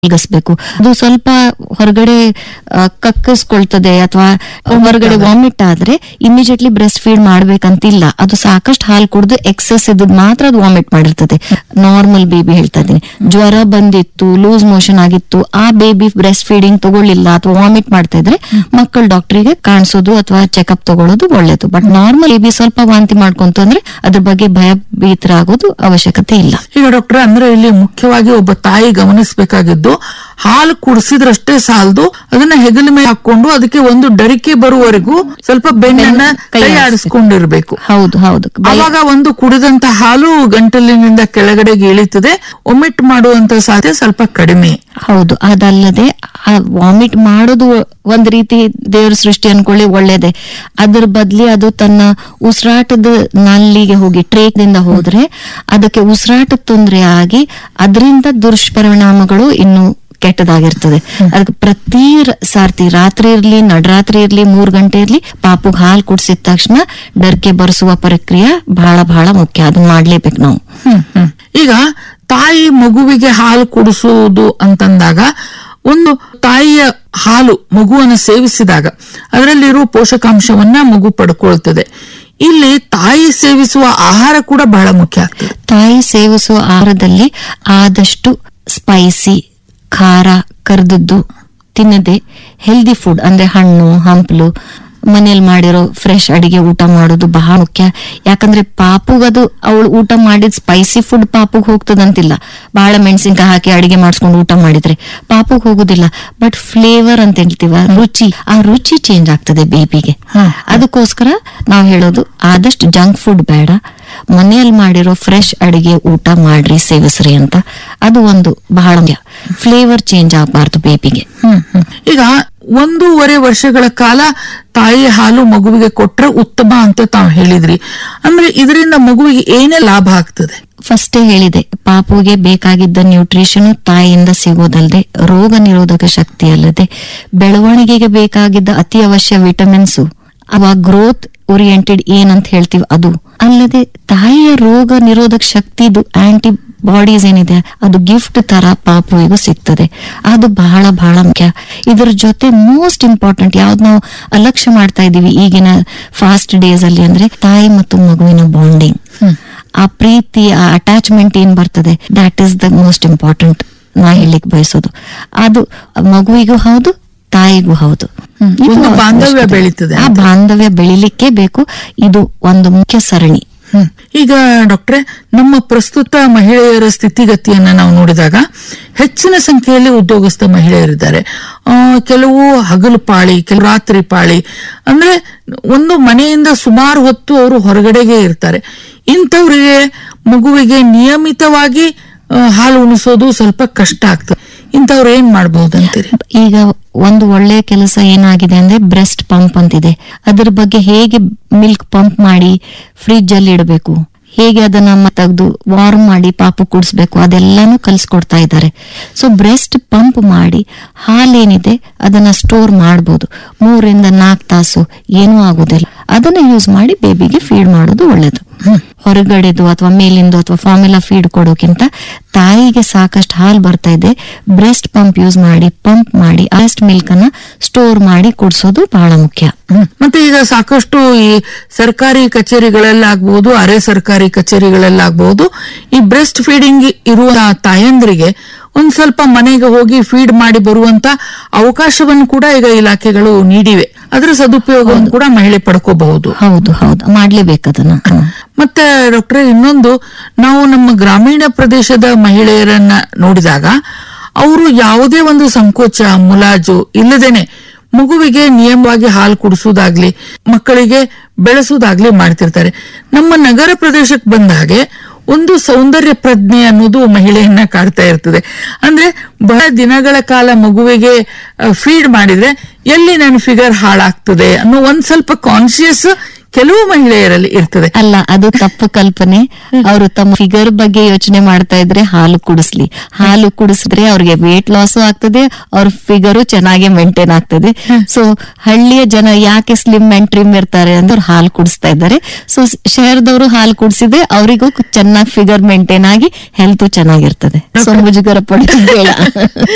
ಮಲಗಿಸ್ಬೇಕು ಅದು ಸ್ವಲ್ಪ ಹೊರಗಡೆ ಆ, ಕಕ್ಕಿಸ್ಕೊಳ್ತದೆ ಅಥವಾ ಹೊರಗಡೆ ವಾಮಿಟ್ ಆದ್ರೆ ಇಮಿಡಿಯೇಟ್ಲಿ ಬ್ರೆಸ್ಟ್ ಫೀಡ್ ಮಾಡ್ಬೇಕಂತಿಲ್ಲ ಅದು ಸಾಕಷ್ಟು ಹಾಲು ಕುಡಿದು ಎಕ್ಸಸ್ ಇದ್ದದ್ ಮಾತ್ರ ಅದು ವಾಮಿಟ್ ಮಾಡಿರ್ತದೆ ನಾರ್ಮಲ್ ಬೇಬಿ ಹೇಳ್ತಾ ಇದ್ದೀನಿ ಜ್ವರ ಬಂದಿತ್ತು ಲೂಸ್ ಮೋಷನ್ ಆಗಿತ್ತು ಆ ಬೇಬಿ ಬ್ರೆಸ್ಟ್ ಫೀಡಿಂಗ್ ತಗೊಳ್ಳಿಲ್ಲ ಅಥವಾ ವಾಮಿಟ್ ಮಾಡ್ತಾ ಇದ್ರೆ ಮಕ್ಕಳ ಡಾಕ್ಟರಿಗೆ ಕಾಣಿಸೋದು ಅಥವಾ ಚೆಕಪ್ ತಗೊಳ್ಳೋದು ಒಳ್ಳೇದು ಬಟ್ ನಾರ್ಮಲ್ ಬೇಬಿ ಸ್ವಲ್ಪ ವಾಂತಿ ಮಾಡ್ಕೊಂತು ಅಂದ್ರೆ ಅದ್ರ ಬಗ್ಗೆ ಭಯಭೀತರಾಗೋದು ಅವಶ್ಯಕತೆ ಇಲ್ಲ ಈಗ ಡಾಕ್ಟರ್ ಅಂದ್ರೆ ಇಲ್ಲಿ ಮುಖ್ಯವಾಗಿ ಒಬ್ಬ ತಾಯಿ ಗಮನಿಸಬೇಕಾಗಿದ್ದು ಹಾಲು ಕುಡಿಸಿದ್ರಷ್ಟೇ ಸಾಲದು ಅದನ್ನ ಹೆಗಲ ಮೇಲೆ ಹಾಕೊಂಡು ಅದಕ್ಕೆ ಒಂದು ಡರಿಕೆ ಬರುವವರೆಗೂ ಸ್ವಲ್ಪ ಬೆನ್ನನ್ನ ಕೈ ಕೈ ಆಡಿಸ್ಬೇಕು. ಆಡಿಸ್ಕೊಂಡಿರ್ಬೇಕು ಹೌದು ಹೌದು ಅವಾಗ ಒಂದು ಕುಡಿದಂತ ಹಾಲು ಗಂಟಲಿನಿಂದ ಕೆಳಗಡೆಗೆ ಇಳಿತದೆ ಒಮಿಟ್ ಮಾಡುವಂತ ಸಾಧ್ಯತೆ ಸ್ವಲ್ಪ ಕಡಿಮೆ ಹೌದು ಅದಲ್ಲದೆ ವಾಮಿಟ್ ಮಾಡೋದು ಒಂದ್ ರೀತಿ ದೇವ್ರ ಸೃಷ್ಟಿ ಅನ್ಕೊಳ್ಳಿ ಒಳ್ಳೇದೆ ಅದ್ರ ಬದ್ಲಿ ಅದು ತನ್ನ ಉಸಿರಾಟದ ನಲ್ಲಿಗೆ ಹೋಗಿ ಟ್ರೇಕ್ನಿಂದ ಹೋದ್ರೆ ಅದಕ್ಕೆ ಉಸಿರಾಟ ತೊಂದರೆ ಆಗಿ ಅದರಿಂದ ದುಷ್ಪರಿಣಾಮಗಳು ಇನ್ನು ಕೆಟ್ಟದಾಗಿರ್ತದೆ ಅದಕ್ಕೆ ಪ್ರತಿ ರ- ಸಾರ್ತಿ ರಾತ್ರಿ ಇರ್ಲಿ ನಡರಾತ್ರಿ ಇರ್ಲಿ ಮೂರ್ ಗಂಟೆ ಇರ್ಲಿ ಪಾಪುಗ್ ಹಾಲು ಕುಡ್ಸಿದ ತಕ್ಷಣ ಡರ್ಕೆ ಬರ್ಸುವ ಪ್ರಕ್ರಿಯೆ ಬಹಳ ಬಹಳ ಮುಖ್ಯ ಅದನ್ನ ಮಾಡ್ಲೇಬೇಕು ನಾವು ಹ್ಮ್, ಹ್ಮ್. ಈಗ ತಾಯಿ ಮಗುವಿಗೆ ಹಾಲು ಕುಡಿಸುವುದು ಅಂತಂದಾಗ ಒಂದು ತಾಯಿಯ ಹಾಲು ಮಗುವನ್ನು ಸೇವಿಸಿದಾಗ ಅದರಲ್ಲಿರುವ ಪೋಷಕಾಂಶವನ್ನ ಮಗು ಪಡ್ಕೊಳ್ತದೆ ಇಲ್ಲಿ ತಾಯಿ ಸೇವಿಸುವ ಆಹಾರ ಕೂಡ ಬಹಳ ಮುಖ್ಯ ಆಗ್ತದೆ ತಾಯಿ ಸೇವಿಸುವ ಆಹಾರದಲ್ಲಿ ಆದಷ್ಟು ಸ್ಪೈಸಿ ಖಾರ ಕರ್ದದ್ದು ತಿನ್ನದೆ ಹೆಲ್ದಿ ಫುಡ್ ಅಂದ್ರೆ ಹಣ್ಣು ಹಂಪಲು ಮನೇಲಿ ಮಾಡಿರೋ ಫ್ರೆಶ್ ಅಡಿಗೆ ಊಟ ಮಾಡೋದು ಬಹಳ ಮುಖ್ಯ ಯಾಕಂದ್ರೆ ಪಾಪುಗದು ಅವಳು ಊಟ ಮಾಡಿದ ಸ್ಪೈಸಿ ಫುಡ್ ಪಾಪುಗ್ ಹೋಗ್ತದಂತಿಲ್ಲ ಬಹಳ ಮೆಣಸಿನ್ಕಾಯಿ ಹಾಕಿ ಅಡಿಗೆ ಮಾಡಿಸ್ಕೊಂಡು ಊಟ ಮಾಡಿದ್ರೆ ಪಾಪುಗ್ ಹೋಗುದಿಲ್ಲ ಬಟ್ ಫ್ಲೇವರ್ ಅಂತ ಹೇಳ್ತೀವ ರುಚಿ ಆ ರುಚಿ ಚೇಂಜ್ ಆಗ್ತದೆ ಬೇಬಿಗೆ ಹ್ಮ್. ಅದಕ್ಕೋಸ್ಕರ ನಾವು ಹೇಳೋದು ಆದಷ್ಟು ಜಂಕ್ ಫುಡ್ ಬೇಡ ಮನೆಯಲ್ಲಿ ಮಾಡಿರೋ ಫ್ರೆಶ್ ಅಡಿಗೆ ಊಟ ಮಾಡ್ರಿ ಸೇವಿಸ್ರಿ ಅಂತ ಅದು ಒಂದು ಬಹಳ ಫ್ಲೇವರ್ ಚೇಂಜ್ ಆಗಬಾರ್ದು ಬೇಬಿಗೆ ಹ್ಮ್, ಹ್ಮ್. ಈಗ ಒಂದೂವರೆ ವರ್ಷಗಳ ಕಾಲ ತಾಯಿ ಹಾಲು ಮಗುವಿಗೆ ಕೊಟ್ರೆ ಉತ್ತಮ ಅಂತ ತಾವು ಹೇಳಿದ್ರಿ ಅಂದ್ರೆ ಇದರಿಂದ ಮಗುವಿಗೆ ಏನೇ ಲಾಭ ಆಗ್ತದೆ ಫಸ್ಟೇ ಹೇಳಿದೆ ಪಾಪುಗೆ ಬೇಕಾಗಿದ್ದ ನ್ಯೂಟ್ರಿಷನ್ ತಾಯಿಯಿಂದ ಸಿಗೋದಲ್ಲದೆ ರೋಗ ನಿರೋಧಕ ಶಕ್ತಿ ಅಲ್ಲದೆ ಬೆಳವಣಿಗೆಗೆ ಬೇಕಾಗಿದ್ದ ಅತಿ ಅವಶ್ಯ ವಿಟಮಿನ್ಸು ಅವ ಗ್ರೋತ್ ಓರಿಯೆಂಟೆಡ್ ಏನಂತ ಹೇಳ್ತೀವಿ ಅದು ಅಲ್ಲದೆ ತಾಯಿಯ ರೋಗ ನಿರೋಧಕ ಶಕ್ತಿದು ಆಂಟಿ ಬಾಡೀಸ್ ಏನಿದೆ ಅದು ಗಿಫ್ಟ್ ತರ ಪಾಪುವಿಗೂ ಸಿಗ್ತದೆ ಅದು ಬಹಳ ಬಹಳ ಮುಖ್ಯ ಇದರ ಜೊತೆ ಮೋಸ್ಟ್ ಇಂಪಾರ್ಟೆಂಟ್ ಯಾವ್ದು ನಾವು ಅಲಕ್ಷ್ಯ ಮಾಡ್ತಾ ಇದೀವಿ ಈಗಿನ ಫಾಸ್ಟ್ ಡೇಸ್ ಅಲ್ಲಿ ಅಂದ್ರೆ ತಾಯಿ ಮತ್ತು ಮಗುವಿನ ಬಾಂಡಿಂಗ್ ಆ ಪ್ರೀತಿ ಆ ಅಟ್ಯಾಚ್ಮೆಂಟ್ ಏನ್ ಬರ್ತದೆ that is the most important ನಾ ಹೇಳಿಕ್ ಬಯಸೋದು ಅದು ಮಗುವಿಗೂ ಹೌದು ತಾಯಿಗೂ ಹೌದು ಇದು ಒಂದು ಬಾಂಧವ್ಯ ಅವಶ್ಯಕತೆ. ಬೆಳೀತದೆ ಆ ಬಾಂಧವ್ಯ ಬೆಳಿಲಿಕ್ಕೆ ಬೇಕು ಇದು ಒಂದು ಮುಖ್ಯ ಸರಣಿ ಹ್ಮ್. ಈಗ ಡಾಕ್ಟ್ರೆ ನಮ್ಮ ಪ್ರಸ್ತುತ ಮಹಿಳೆಯರ ಸ್ಥಿತಿಗತಿಯನ್ನ ನಾವು ನೋಡಿದಾಗ ಹೆಚ್ಚಿನ ಸಂಖ್ಯೆಯಲ್ಲಿ ಉದ್ಯೋಗಸ್ಥ ಮಹಿಳೆಯರಿದ್ದಾರೆ ಆ, ಕೆಲವು ಹಗಲು ಪಾಳಿ ಕೆಲವು ರಾತ್ರಿ ಪಾಳಿ ಅಂದ್ರೆ ಒಂದು ಮನೆಯಿಂದ ಸುಮಾರು ಹೊತ್ತು ಅವರು ಹೊರಗಡೆಗೆ ಇರ್ತಾರೆ ಇಂಥವ್ರಿಗೆ ಮಗುವಿಗೆ ನಿಯಮಿತವಾಗಿ ಆ, ಹಾಲು ಉಣಿಸೋದು ಸ್ವಲ್ಪ ಕಷ್ಟ ಆಗ್ತದೆ ಇಂಥವ್ರು ಏನ್ ಮಾಡಬಹುದಂತೀರಿ ಈಗ ಒಂದು ಒಳ್ಳೆಯ ಕೆಲಸ ಏನಾಗಿದೆ ಅಂದ್ರೆ ಬ್ರೆಸ್ಟ್ ಪಂಪ್ ಅಂತಿದೆ ಅದ್ರ ಬಗ್ಗೆ ಹೇಗೆ ಮಿಲ್ಕ್ ಪಂಪ್ ಮಾಡಿ ಫ್ರಿಜ್ ಅಲ್ಲಿ ಇಡಬೇಕು ಹೇಗೆ ಅದನ್ನ ತೆಗೆದು ವಾರ್ಮ್ ಮಾಡಿ ಪಾಪು ಕುಡಿಸ್ಬೇಕು ಅದೆಲ್ಲಾನು ಕಲ್ಸ್ಕೊಡ್ತಾ ಇದ್ದಾರೆ ಸೊ ಬ್ರೆಸ್ಟ್ ಪಂಪ್ ಮಾಡಿ ಹಾಲೇನಿದೆ ಅದನ್ನ ಸ್ಟೋರ್ ಮಾಡ್ಬೋದು ಮೂರಿಂದ ನಾಲ್ಕು ತಾಸು ಏನೂ ಆಗುದಿಲ್ಲ ಅದನ್ನ ಯೂಸ್ ಮಾಡಿ ಬೇಬಿಗೆ ಫೀಡ್ ಮಾಡೋದು ಒಳ್ಳೇದು ಹೊರಗಡೆದು ಅಥವಾ ಮೇಲಿಂದು ಅಥವಾ ಫಾರ್ಮುಲಾ ಫೀಡ್ ಕೊಡೋಕ್ಕಿಂತ ತಾಯಿಗೆ ಸಾಕಷ್ಟು ಹಾಲು ಬರ್ತಾ ಇದೆ ಬ್ರೆಸ್ಟ್ ಪಂಪ್ ಯೂಸ್ ಮಾಡಿ ಪಂಪ್ ಮಾಡಿ ಬ್ರೆಸ್ಟ್ ಮಿಲ್ಕ್ ಅನ್ನ ಸ್ಟೋರ್ ಮಾಡಿ ಕುಡಿಸೋದು ಬಹಳ ಮುಖ್ಯ ಹ್ಮ್. ಮತ್ತೆ ಈಗ ಸಾಕಷ್ಟು ಈ ಸರ್ಕಾರಿ ಕಚೇರಿಗಳಲ್ಲಾಗ್ಬಹುದು ಅರೆ ಸರ್ಕಾರಿ ಕಚೇರಿಗಳಲ್ಲಾಗ್ಬಹುದು ಈ ಬ್ರೆಸ್ಟ್ ಫೀಡಿಂಗ್ ಇರುವ ತಾಯಂದ್ರಿಗೆ ಒಂದ್ ಸ್ವಲ್ಪ ಮನೆಗೆ ಹೋಗಿ ಫೀಡ್ ಮಾಡಿ ಬರುವಂತ ಅವಕಾಶವನ್ನು ಕೂಡ ಈಗ ಇಲಾಖೆಗಳು ನೀಡಿವೆ ಅದರ ಸದುಪಯೋಗವನ್ನು ಕೂಡ ಮಹಿಳೆ ಪಡ್ಕೋಬಹುದು ಹೌದು ಹೌದು ಮಾಡ್ಲೇಬೇಕು ಅದನ್ನ ಹ್ಮ್. ಮತ್ತೆ ಡಾಕ್ಟ್ರೆ ಇನ್ನೊಂದು ನಾವು ನಮ್ಮ ಗ್ರಾಮೀಣ ಪ್ರದೇಶದ ಮಹಿಳೆಯರನ್ನ ನೋಡಿದಾಗ ಅವರು ಯಾವುದೇ ಒಂದು ಸಂಕೋಚ ಮುಲಾಜು ಇಲ್ಲದೇನೆ ಮಗುವಿಗೆ ನಿಯಮವಾಗಿ ಹಾಲು ಕುಡಿಸೋದಾಗ್ಲಿ ಮಕ್ಕಳಿಗೆ ಬೆಳೆಸೋದಾಗ್ಲಿ ಮಾಡ್ತಿರ್ತಾರೆ ನಮ್ಮ ನಗರ ಪ್ರದೇಶಕ್ಕೆ ಬಂದ ಹಾಗೆ ಒಂದು ಸೌಂದರ್ಯ ಪ್ರಜ್ಞೆ ಅನ್ನೋದು ಮಹಿಳೆಯನ್ನ ಕಾಡ್ತಾ ಇರ್ತದೆ ಅಂದ್ರೆ ಬಹಳ ದಿನಗಳ ಕಾಲ ಮಗುವಿಗೆ ಫೀಡ್ ಮಾಡಿದ್ರೆ ಎಲ್ಲಿ ನನ್ನ ಫಿಗರ್ ಹಾಳಾಗ್ತದೆ ಅನ್ನೋ ಒಂದ್ ಸ್ವಲ್ಪ ಕಾನ್ಶಿಯಸ್ ಕೆಲವು ಮಹಿಳೆಯರಲ್ಲಿ ಇರ್ತದೆ ಅಲ್ಲ ಅದು ತಪ್ಪು ಕಲ್ಪನೆ ಅವರು ತಮ್ಮ ಫಿಗರ್ ಬಗ್ಗೆ ಯೋಚನೆ ಮಾಡ್ತಾ ಇದ್ರೆ ಹಾಲು ಕುಡಿಸ್ಲಿ ಹಾಲು ಕುಡಿಸಿದ್ರೆ ಅವ್ರಿಗೆ ವೇಟ್ ಲಾಸ್ ಆಗ್ತದೆ ಅವ್ರ ಫಿಗರು ಚೆನ್ನಾಗಿ ಮೇಂಟೈನ್ ಆಗ್ತದೆ ಸೊ ಹಳ್ಳಿಯ ಜನ ಯಾಕೆ ಸ್ಲಿಮ್ ಅಂಡ್ ಟ್ರಿಮ್ ಇರ್ತಾರೆ ಅಂದ್ರೆ ಅವ್ರು ಹಾಲು ಕುಡಿಸ್ತಾ ಇದ್ದಾರೆ ಸೊ ಶಹರದವರು ಹಾಲು ಕುಡಿಸಿದ್ರೆ ಅವರಿಗೂ ಚೆನ್ನಾಗಿ ಫಿಗರ್ ಮೇಂಟೈನ್ ಆಗಿ ಹೆಲ್ತ್ ಚೆನ್ನಾಗಿರ್ತದೆ ಸೊ ಮುಜುಗರ ಪಡೋದು ಬೇಡ